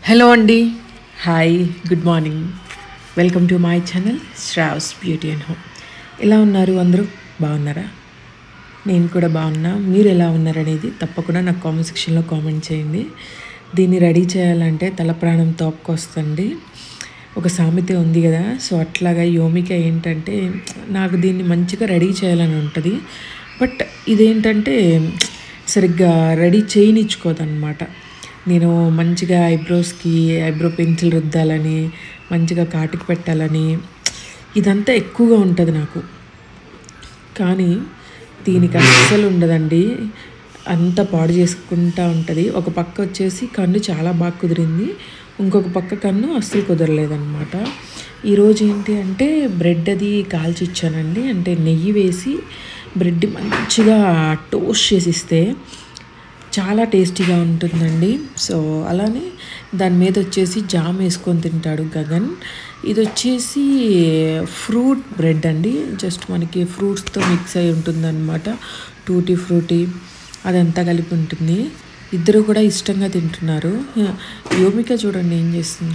hello అండి hi good morning welcome to my channel Shravs beauty and home ఎలా ఉన్నారు అందరూ బాగున్నారా నేను కూడా బాగున్నా మీరు ఎలా ఉన్నారనేది తప్పకుండా నాకు కామెంట్ సెక్షన్లో కామెంట్ చేయండి దీన్ని రెడీ చేయాలంటే తల ప్రాణం తోపుకొస్తుంది ఒక సామెత ఉంది కదా సో అట్లాగా యోమిక ఏంటంటే నాకు దీన్ని మంచిగా రెడీ చేయాలని ఉంటుంది బట్ ఇదేంటంటే సరిగ్గా రెడీ చేయనిచ్చుకోదన్నమాట నేను మంచిగా ఐబ్రోస్కి ఐబ్రో పెన్సిల్ రుద్దాలని మంచిగా కాటికి పెట్టాలని ఇదంతా ఎక్కువగా ఉంటుంది నాకు కానీ దీనికి అస్సలు ఉండదండి అంత పాడు చేసుకుంటా ఉంటుంది ఒక పక్క వచ్చేసి కన్ను చాలా బాగా కుదిరింది ఇంకొక పక్క కన్ను అస్సలు కుదరలేదన్నమాట ఈరోజు ఏంటి అంటే బ్రెడ్ అది కాల్చి ఇచ్చానండి అంటే నెయ్యి వేసి బ్రెడ్ మంచిగా టోస్ట్ చేసి ఇస్తే చాలా టేస్టీగా ఉంటుందండి సో అలానే దాని మీద వచ్చేసి జామ్ వేసుకొని తింటాడు గగన్ ఇది వచ్చేసి ఫ్రూట్ బ్రెడ్ అండి జస్ట్ మనకి ఫ్రూట్స్తో మిక్స్ అయి ఉంటుందన్నమాట టూటీ ఫ్రూటీ అదంతా కలిపి ఉంటుంది ఇద్దరు కూడా ఇష్టంగా తింటున్నారు యోమిక చూడండి ఏం చేస్తుంది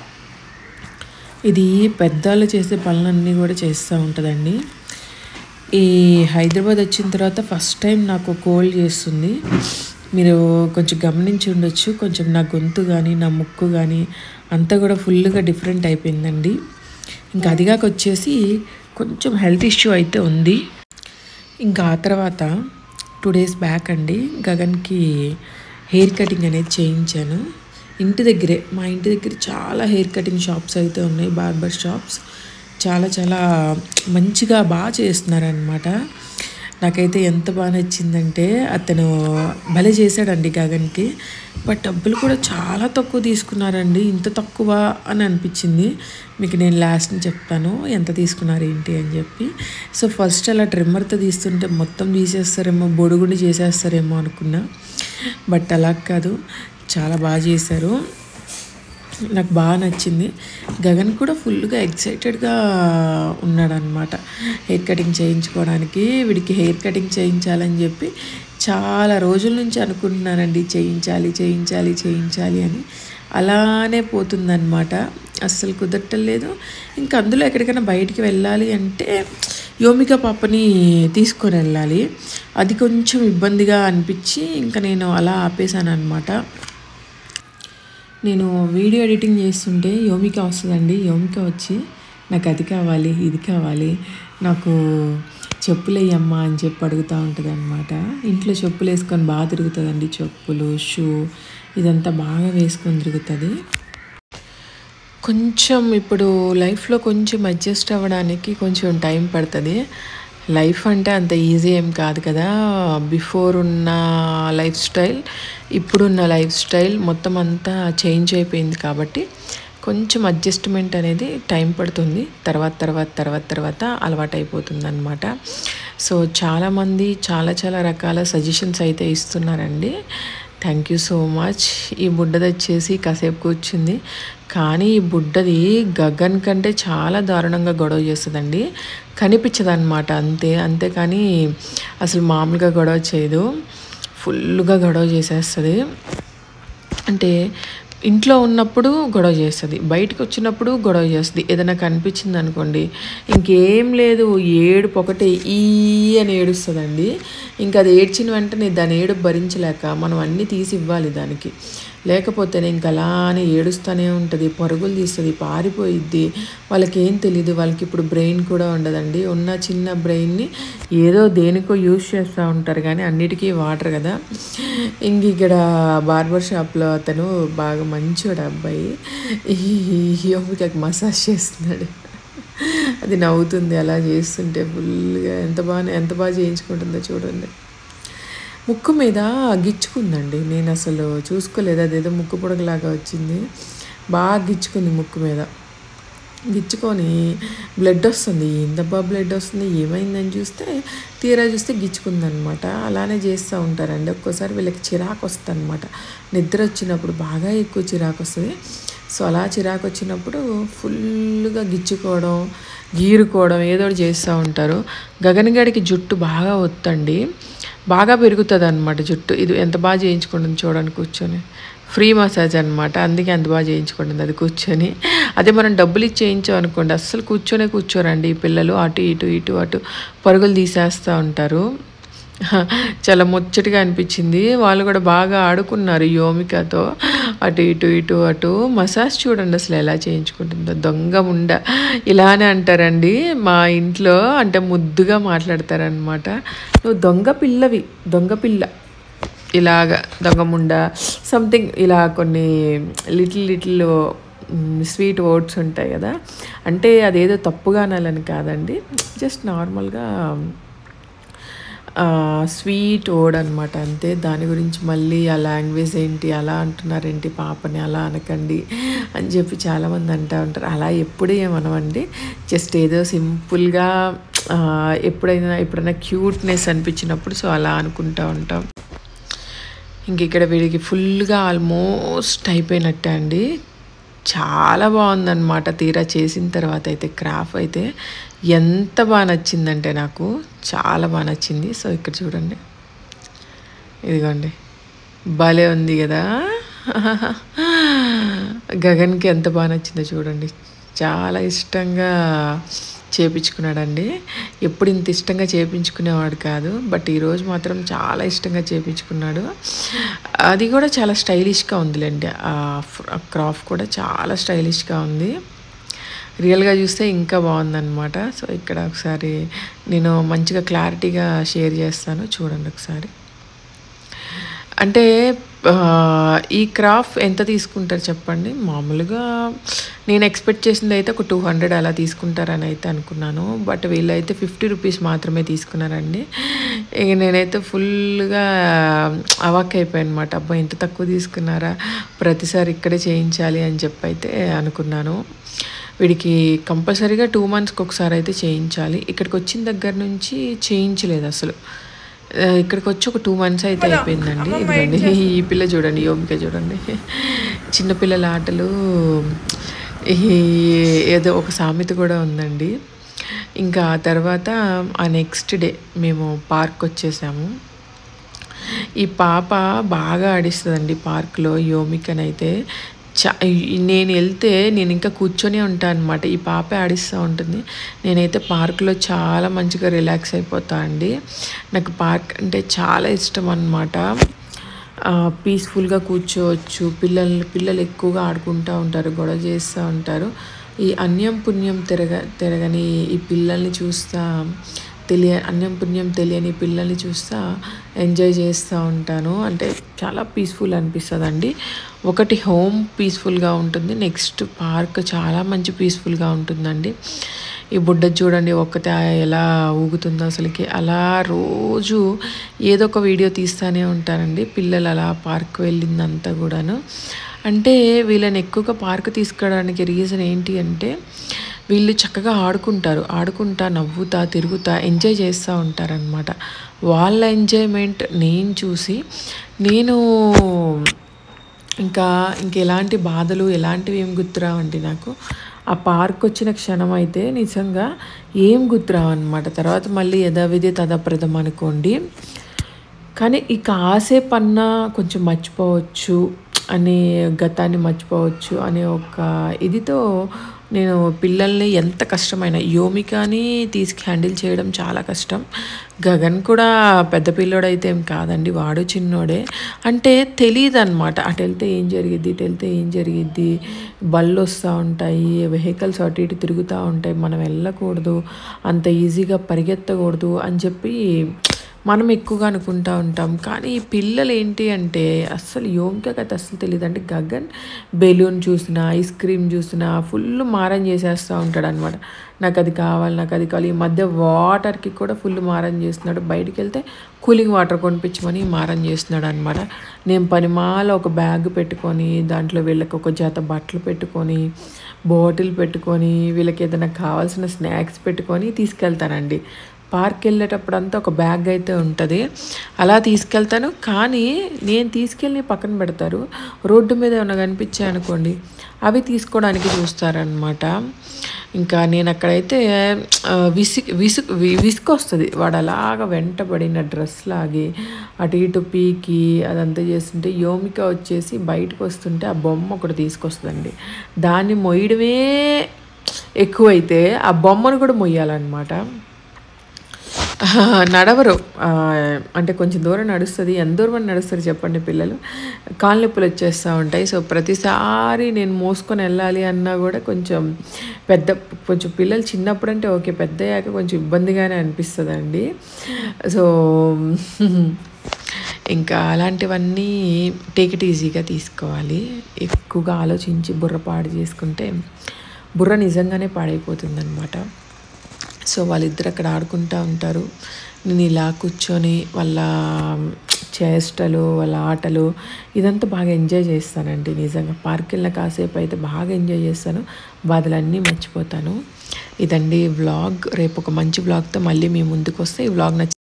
ఇది పెద్దవాళ్ళు చేసే పనులన్నీ కూడా చేస్తూ ఉంటుందండి ఈ హైదరాబాద్ వచ్చిన తర్వాత ఫస్ట్ టైం నాకు కోల్డ్ చేస్తుంది మీరు కొంచెం గమనించి ఉండొచ్చు కొంచెం నా గొంతు కానీ నా ముక్కు కానీ అంతా కూడా ఫుల్గా డిఫరెంట్ అయిపోయిందండి ఇంకా అదిగాక వచ్చేసి కొంచెం హెల్త్ ఇష్యూ అయితే ఉంది ఇంకా ఆ తర్వాత టూ డేస్ బ్యాక్ అండి గగన్కి హెయిర్ కటింగ్ అనేది చేయించాను ఇంటి దగ్గరే మా ఇంటి దగ్గర చాలా హెయిర్ కటింగ్ షాప్స్ అయితే ఉన్నాయి బార్బర్ షాప్స్ చాలా చాలా మంచిగా బాగా చేస్తున్నారనమాట నాకైతే ఎంత బాగా నచ్చిందంటే అతను భలే చేశాడండి గగన్కి బట్ డబ్బులు కూడా చాలా తక్కువ తీసుకున్నారండి ఇంత తక్కువ అని అనిపించింది మీకు నేను లాస్ట్ని చెప్తాను ఎంత తీసుకున్నారు ఏంటి అని చెప్పి సో ఫస్ట్ అలా ట్రిమ్మర్తో తీస్తుంటే మొత్తం తీసేస్తారేమో బొడుగుండి చేసేస్తారేమో అనుకున్నా బట్ అలా కాదు చాలా బాగా చేశారు నాకు బాగా నచ్చింది గగన్ కూడా ఫుల్గా ఎక్సైటెడ్గా ఉన్నాడనమాట హెయిర్ కటింగ్ చేయించుకోవడానికి వీడికి హెయిర్ కటింగ్ చేయించాలని చెప్పి చాలా రోజుల నుంచి అనుకుంటున్నానండి చేయించాలి చేయించాలి చేయించాలి అని అలానే పోతుందన్నమాట అస్సలు కుదరటం లేదు ఇంకా అందులో ఎక్కడికైనా బయటికి వెళ్ళాలి అంటే యోమిక పాపని తీసుకొని వెళ్ళాలి అది కొంచెం ఇబ్బందిగా అనిపించి ఇంకా నేను అలా ఆపేశాను అనమాట నేను వీడియో ఎడిటింగ్ చేస్తుంటే యోమిక వస్తుందండి యోమిక వచ్చి నాకు అది కావాలి ఇది కావాలి నాకు చెప్పులు వేయమ్మా అని చెప్పి అడుగుతూ ఉంటుంది అనమాట ఇంట్లో చెప్పులు వేసుకొని బాగా తిరుగుతుందండి చెప్పులు షూ ఇదంతా బాగా వేసుకొని తిరుగుతుంది కొంచెం ఇప్పుడు లైఫ్లో కొంచెం అడ్జస్ట్ అవ్వడానికి కొంచెం టైం పడుతుంది లైఫ్ అంటే అంత ఈజీ ఏం కాదు కదా బిఫోర్ ఉన్న లైఫ్ స్టైల్ ఇప్పుడున్న లైఫ్ స్టైల్ మొత్తం అంతా చేంజ్ అయిపోయింది కాబట్టి కొంచెం అడ్జస్ట్మెంట్ అనేది టైం పడుతుంది తర్వాత తర్వాత తర్వాత తర్వాత అలవాటు అయిపోతుంది అనమాట సో చాలామంది చాలా చాలా రకాల సజెషన్స్ అయితే ఇస్తున్నారండి థ్యాంక్ యూ సో మచ్ ఈ బుడ్డది వచ్చేసి కాసేపు కూర్చుంది కానీ ఈ బుడ్డది గగన్ కంటే చాలా దారుణంగా గొడవ చేస్తుందండి కనిపించదన్నమాట అంతే అంతేకాని అసలు మామూలుగా గొడవ చేయదు ఫుల్గా గొడవ చేసేస్తుంది అంటే ఇంట్లో ఉన్నప్పుడు గొడవ చేస్తుంది బయటకు వచ్చినప్పుడు గొడవ చేస్తుంది ఏదైనా కనిపించింది అనుకోండి ఇంకేం లేదు ఏడుపు ఒకటే ఈ అని ఏడుస్తుందండి ఇంకా అది ఏడ్చిన వెంటనే దాని ఏడుపు భరించలేక మనం అన్నీ తీసి ఇవ్వాలి దానికి లేకపోతేనే ఇంక అలానే ఏడుస్తూనే ఉంటుంది పరుగులు తీస్తుంది పారిపోయిద్ది వాళ్ళకి ఏం తెలియదు వాళ్ళకి ఇప్పుడు బ్రెయిన్ కూడా ఉండదండి ఉన్న చిన్న బ్రెయిన్ని ఏదో దేనికో యూజ్ చేస్తూ ఉంటారు కానీ అన్నిటికీ వాటర్ కదా ఇంక ఇక్కడ బార్బర్ షాప్లో అతను బాగా మంచివాడు అబ్బాయి ఈ యోమికకి మసాజ్ చేస్తున్నాడు అది నవ్వుతుంది అలా చేస్తుంటే ఫుల్గా ఎంత బాగా ఎంత బాగా చేయించుకుంటుందో చూడండి ముక్కు మీద గిచ్చుకుందండి నేను అసలు చూసుకోలేదు అదేదో ముక్కు పొడగలాగా వచ్చింది బాగా గిచ్చుకుంది ముక్కు మీద గిచ్చుకొని బ్లడ్ వస్తుంది ఏందబ్బా బ్లడ్ వస్తుంది ఏమైందని చూస్తే తీరా చూస్తే గిచ్చుకుందనమాట అలానే చేస్తూ ఉంటారండి ఒక్కోసారి వీళ్ళకి చిరాకు వస్తుంది అనమాట నిద్ర వచ్చినప్పుడు బాగా ఎక్కువ చిరాకు వస్తుంది సో అలా చిరాకు వచ్చినప్పుడు ఫుల్గా గిచ్చుకోవడం గీరుకోవడం ఏదో ఒకటి చేస్తూ ఉంటారు గగన్ గడికి జుట్టు బాగా ఒత్తండి బాగా పెరుగుతుంది అనమాట జుట్టు ఇది ఎంత బాగా చేయించుకుంటుంది చూడడానికి కూర్చొని ఫ్రీ మసాజ్ అనమాట అందుకే అంత బాగా చేయించుకుంటుంది అది కూర్చొని అదే మనం డబ్బులు ఇచ్చి చేయించాం అనుకోండి అస్సలు కూర్చొనే కూర్చోరండి ఈ పిల్లలు అటు ఇటు ఇటు అటు పరుగులు తీసేస్తూ ఉంటారు చాలా ముచ్చటగా అనిపించింది వాళ్ళు కూడా బాగా ఆడుకున్నారు యోమికతో అటు ఇటు ఇటు అటు మసాజ్ చూడండి అసలు ఎలా చేయించుకుంటుందో దొంగ ముండ ఇలానే అంటారండి మా ఇంట్లో అంటే ముద్దుగా మాట్లాడతారనమాట నువ్వు దొంగ పిల్లవి దొంగ పిల్ల ఇలాగ దొంగముండ సంథింగ్ ఇలా కొన్ని లిటిల్ లిటిల్ స్వీట్ వర్డ్స్ ఉంటాయి కదా అంటే అదేదో తప్పుగా అనాలని కాదండి జస్ట్ నార్మల్గా స్వీట్ వర్డ్ అనమాట అంతే దాని గురించి మళ్ళీ ఆ లాంగ్వేజ్ ఏంటి అలా అంటున్నారేంటి పాపని అలా అనకండి అని చెప్పి చాలామంది అంటూ ఉంటారు అలా ఎప్పుడు ఏమనమండి జస్ట్ ఏదో సింపుల్గా ఆ, ఎప్పుడైనా ఎప్పుడైనా క్యూట్నెస్ అనిపించినప్పుడు సో అలా అనుకుంటూ ఉంటాం ఇంక ఇక్కడ వీడికి ఫుల్గా ఆల్మోస్ట్ అయిపోయినట్టే అండి చాలా బాగుందన్నమాట తీరా చేసిన తర్వాత అయితే క్రాఫ్ అయితే ఎంత బాగా నచ్చిందంటే నాకు చాలా బాగా నచ్చింది సో ఇక్కడ చూడండి ఇదిగోండి భలే ఉంది కదా గగన్కి ఎంత బాగా నచ్చిందో చూడండి చాలా ఇష్టంగా చేపించుకున్నాడండి ఎప్పుడు ఇంత ఇష్టంగా చేపించుకునేవాడు కాదు బట్ ఈరోజు మాత్రం చాలా ఇష్టంగా చేపించుకున్నాడు అది కూడా చాలా స్టైలిష్గా ఉందిలేండి ఆ క్రాఫ్ కూడా చాలా స్టైలిష్గా ఉంది రియల్గా చూస్తే ఇంకా బాగుందన్నమాట సో ఇక్కడ ఒకసారి నేను మంచిగా క్లారిటీగా షేర్ చేస్తాను చూడండి ఒకసారి అంటే ఆ, ఈ క్రాఫ్ ఎంత తీసుకుంటారు చెప్పండి మామూలుగా నేను ఎక్స్పెక్ట్ చేసింది అయితే ఒక టూ హండ్రెడ్ అలా తీసుకుంటారని అయితే అనుకున్నాను బట్ వీళ్ళైతే ఫిఫ్టీ రూపీస్ మాత్రమే తీసుకున్నారండి ఇక నేనైతే ఫుల్గా అవాక్ అయిపోయాను అనమాట అబ్బా ఇంత తక్కువ తీసుకున్నారా ప్రతిసారి ఇక్కడే చేయించాలి అని చెప్పి అయితే అనుకున్నాను వీడికి కంపల్సరీగా టూ మంత్స్కి ఒకసారి అయితే చేయించాలి ఇక్కడికి వచ్చిన దగ్గర నుంచి చేయించలేదు అసలు ఆ, ఇక్కడికి వచ్చి ఒక టూ మంత్స్ అయితే అయిపోయిందండి ఇదిగోండి ఈ పిల్ల చూడండి యోమిక చూడండి చిన్నపిల్లల ఆటలు ఈ ఏదో ఒక సామెత కూడా ఉందండి ఇంకా ఆ తర్వాత ఆ నెక్స్ట్ డే మేము పార్క్ వచ్చేసాము ఈ పాప బాగా ఆడిస్తుందండి పార్క్లో యోమికనైతే చా నేను వెళ్తే నేను ఇంకా కూర్చొని ఉంటాను అనమాట ఈ పాప ఆడిస్తూ ఉంటుంది నేనైతే పార్క్లో చాలా మంచిగా రిలాక్స్ అయిపోతా అండి నాకు పార్క్ అంటే చాలా ఇష్టం అనమాట పీస్ఫుల్గా కూర్చోవచ్చు పిల్లలు పిల్లలు ఎక్కువగా ఆడుకుంటూ ఉంటారు గొడవ చేస్తూ ఉంటారు ఈ అన్యం పుణ్యం తిరగ తిరగని ఈ పిల్లల్ని చూస్తా తెలియ అన్యం పుణ్యం తెలియని పిల్లల్ని చూస్తా ఎంజాయ్ చేస్తూ ఉంటాను అంటే చాలా పీస్ఫుల్ అనిపిస్తుంది అండి ఒకటి హోమ్ పీస్ఫుల్గా ఉంటుంది నెక్స్ట్ పార్క్ చాలా మంచి పీస్ఫుల్గా ఉంటుందండి ఈ బుడ్డ చూడండి ఒక్కతే ఎలా ఊగుతుందో అసలుకి అలా రోజు ఏదో ఒక వీడియో తీస్తూనే ఉంటారండి పిల్లలు అలా పార్క్ వెళ్ళిందంతా కూడాను అంటే వీళ్ళని ఎక్కువగా పార్క్ తీసుకురావడానికి రీజన్ ఏంటి అంటే వీళ్ళు చక్కగా ఆడుకుంటారు ఆడుకుంటా నవ్వుతా తిరుగుతా ఎంజాయ్ చేస్తూ ఉంటారనమాట వాళ్ళ ఎంజాయ్మెంట్ నేను చూసి నేను ఇంకా ఇంకెలాంటి బాధలు ఎలాంటివి ఏం గుర్తురావండి నాకు ఆ పార్క్ వచ్చిన క్షణం అయితే నిజంగా ఏం గుర్తురావన్నమాట తర్వాత మళ్ళీ యథావిధి తదప్రదం అనుకోండి కానీ ఈ కాసేపు అన్నా కొంచెం మర్చిపోవచ్చు అనే గతాన్ని మర్చిపోవచ్చు అనే ఒక ఇదితో నేను పిల్లల్ని ఎంత కష్టమైన యోమికాని తీసుకు హ్యాండిల్ చేయడం చాలా కష్టం గగన్ కూడా పెద్ద పిల్లోడైతే ఏం కాదండి వాడు చిన్నోడే అంటే తెలియదు అనమాట అటు వెళ్తే ఏం జరిగిద్ది ఇటు వెళ్తే ఏం జరిగిద్ది బళ్ళు వస్తూ ఉంటాయి వెహికల్స్ అటు ఇటు తిరుగుతూ ఉంటాయి మనం వెళ్ళకూడదు అంత ఈజీగా పరిగెత్తకూడదు అని చెప్పి మనం ఎక్కువగా అనుకుంటా ఉంటాం కానీ ఈ పిల్లలు ఏంటి అంటే అస్సలు యోగికకి అయితే అస్సలు తెలియదు అంటే గగన్ బెలూన్ చూసినా ఐస్ క్రీమ్ చూసినా ఫుల్ మారం చేసేస్తూ ఉంటాడు అనమాట నాకు అది కావాలి నాకు అది కావాలి ఈ మధ్య వాటర్కి కూడా ఫుల్ మారం చేస్తున్నాడు బయటికి వెళ్తే కూలింగ్ వాటర్ కొనిపించమని మారం చేస్తున్నాడు అనమాట నేను పనిమాల ఒక బ్యాగ్ పెట్టుకొని దాంట్లో వీళ్ళకి ఒక జత బట్టలు పెట్టుకొని బాటిల్ పెట్టుకొని వీళ్ళకి ఏదైనా కావాల్సిన స్నాక్స్ పెట్టుకొని తీసుకెళ్తానండి పార్క్ వెళ్ళేటప్పుడు అంతా ఒక బ్యాగ్ అయితే ఉంటుంది అలా తీసుకెళ్తాను కానీ నేను తీసుకెళ్ళి పక్కన పెడతారు రోడ్డు మీద ఏమైనా కనిపించాయి అనుకోండి అవి తీసుకోవడానికి చూస్తారనమాట ఇంకా నేను అక్కడైతే ఆ, విసి విసుగు వి- విసుగు వస్తుంది వాడు అలాగ వెంటబడిన డ్రెస్ లాగి అటు ఇటు పీకి అదంతా చేస్తుంటే యోమిక వచ్చేసి బయటకు వస్తుంటే ఆ బొమ్మ ఒకటి తీసుకొస్తుందండి దాన్ని మొయ్యడమే ఎక్కువైతే ఆ బొమ్మను కూడా మొయ్యాలన్నమాట నడవరు ఆ, అంటే కొంచెం దూరం నడుస్తుంది ఎంత దూరం అని నడుస్తారు చెప్పండి పిల్లలు కాళ్ళ నొప్పులు వచ్చేస్తూ ఉంటాయి సో ప్రతిసారి నేను మోసుకొని వెళ్ళాలి అన్నా కూడా కొంచెం పెద్ద కొంచెం పిల్లలు చిన్నప్పుడు అంటే ఓకే పెద్ద అయ్యాక కొంచెం ఇబ్బందిగానే అనిపిస్తుందండి సో ఇంకా అలాంటివన్నీ టేక్ ఇట్ ఈజీగా తీసుకోవాలి ఎక్కువగా ఆలోచించి బుర్ర పాడు చేసుకుంటే బుర్ర నిజంగానే పాడైపోతుందన్నమాట సో వాళ్ళిద్దరు అక్కడ ఆడుకుంటూ ఉంటారు నేను ఇలా కూర్చొని వాళ్ళ చేష్టలు వాళ్ళ ఆటలు ఇదంతా బాగా ఎంజాయ్ చేస్తానండి నిజంగా పార్క్ వెళ్ళిన కాసేపు అయితే బాగా ఎంజాయ్ చేస్తాను బాధలన్నీ మర్చిపోతాను ఇదండి వ్లాగ్ రేపు ఒక మంచి వ్లాగ్తో మళ్ళీ మీ ముందుకు వస్తే ఈ వ్లాగ్ నచ్చి